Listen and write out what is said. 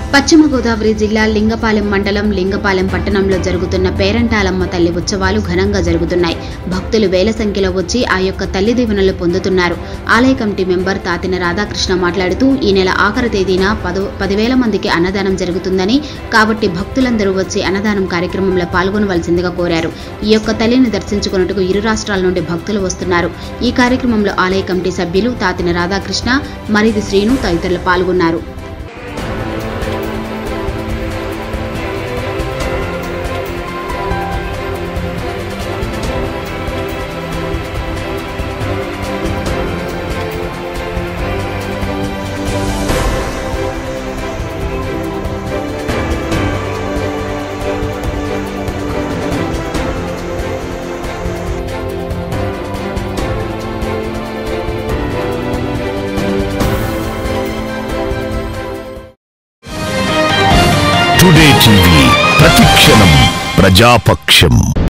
పశ్చిమ గోదావరి జిల్లా లింగపాలెం మండలం లింగపాలెం పట్టణంలో జరుగుతున్న పేరంటాలమ్మ తల్లి ఉత్సవాలు ఘనంగా జరుగుతున్నాయి భక్తులు వేల సంఖ్యలో వచ్చి ఆ యొక్క తల్లి దీవెనలు పొందుతున్నారు ఆలయ కమిటీ మెంబర్ తాతిన రాధాకృష్ణ మాట్లాడుతూ ఈ నెల ఆఖరి తేదీన పదో పదివేల మందికి అన్నదానం జరుగుతుందని కాబట్టి భక్తులందరూ వచ్చి అన్నదానం కార్యక్రమంలో పాల్గొనవలసిందిగా కోరారు ఈ యొక్క తల్లిని దర్శించుకున్నట్టుకు ఇరు రాష్ట్రాల నుండి భక్తులు వస్తున్నారు ఈ కార్యక్రమంలో ఆలయ కమిటీ సభ్యులు తాతిన రాధాకృష్ణ మరిది శ్రీను తదితరులు పాల్గొన్నారు టుడే టీవీ ప్రతిక్షణం ప్రజాపక్షం